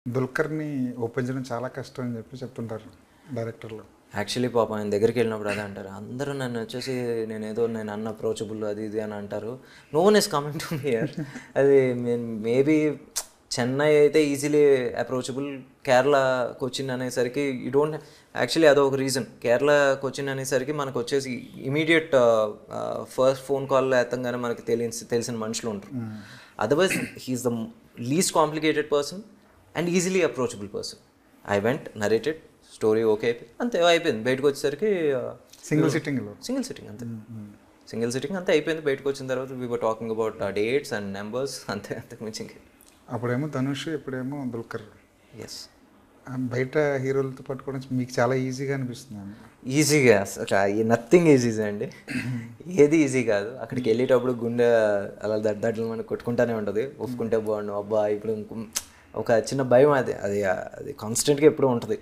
దుల్కర్ని ఒప్పించడం చాలా కష్టం అని చెప్పి చెప్తుంటారు డైరెక్టర్లు యాక్చువల్లీ పాపం ఆయన దగ్గరికి వెళ్ళినప్పుడు అదే అంటారు అందరూ నన్ను వచ్చేసి నేను ఏదో నేను అన్న అప్రోచబుల్ అది ఇది అని అంటారు no one is coming to here అది మేబీ చెన్నై అయితే ఈజీలీ అప్రోచబుల్ కేరళ కొచ్చిన్ అనేసరికి యూ డోంట్ యాక్చువల్లీ అదో ఒక రీజన్ కేరళ కొచ్చిన్ అనేసరికి మనకు వచ్చేసి ఇమీడియట్ ఫస్ట్ ఫోన్ కాల్ ఎత్తంగానే మనకి తెలిసి తెలిసిన మనుషులు ఉంటారు otherwise he's the least complicated person and easily approachable person I went narrated story okay అయిపోయింది అంతే అయిపోయింది బయటకు వచ్చేసరికి సింగిల్ సిట్టింగ్లో సింగిల్ సిట్టింగ్ అంతే సింగిల్ సిట్టింగ్ అంతే అయిపోయింది బయటకు వచ్చిన తర్వాత we were talking about dates and numbers అంతే అంతకు మించి ఇంకే అప్పుడేమో ధనుష్ ఇప్పుడేమో దుల్కర్ ఎస్ ఆ బయట హీరోలతో పట్టుకోవడం మీకు చాలా ఈజీగా అనిపిస్తుంది ఈజీగా అసలు నథింగ్ ఈజీ అండి ఏది ఈజీ కాదు అక్కడికి వెళ్ళేటప్పుడు గుండె అలా దడ్డట్లు మనకు కొట్టుకుంటానే ఉంటుంది ఒప్పుకుంటే బాగుండు అబ్బా ఇప్పుడు ఇంకో- ఒక చిన్న భయం అది అది అది కాన్స్టెంట్గా ఎప్పుడూ ఉంటుంది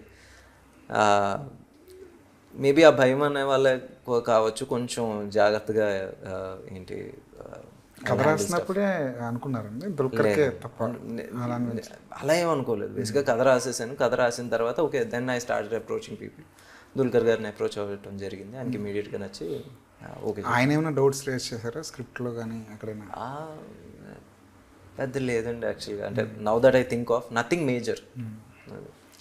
మేబీ ఆ భయం అనే వాళ్ళ కావచ్చు కొంచెం జాగ్రత్తగా ఆ, ఏంటి ఆ, కథ రాసినప్పుడే అనుకున్నారండి దుల్కర్కే తప్ప అలా అనిపించింది. అలా ఏం అనుకోలేదు బేసిక్గా కథ రాసేసాను కథ రాసిన తర్వాత okay then I start approaching people Dulquer గారిని అప్రోచ్ అవ్వటం జరిగింది ఆయనకి ఇమీడియట్గా నచ్చి ఓకే ఆయన ఏమైనా డౌట్స్ రేస్ చేశారా స్క్రిప్ట్లో కానీ ఎక్కడైనా పెద్ద లేదండి యాక్చువల్గా అంటే now that I think of nothing major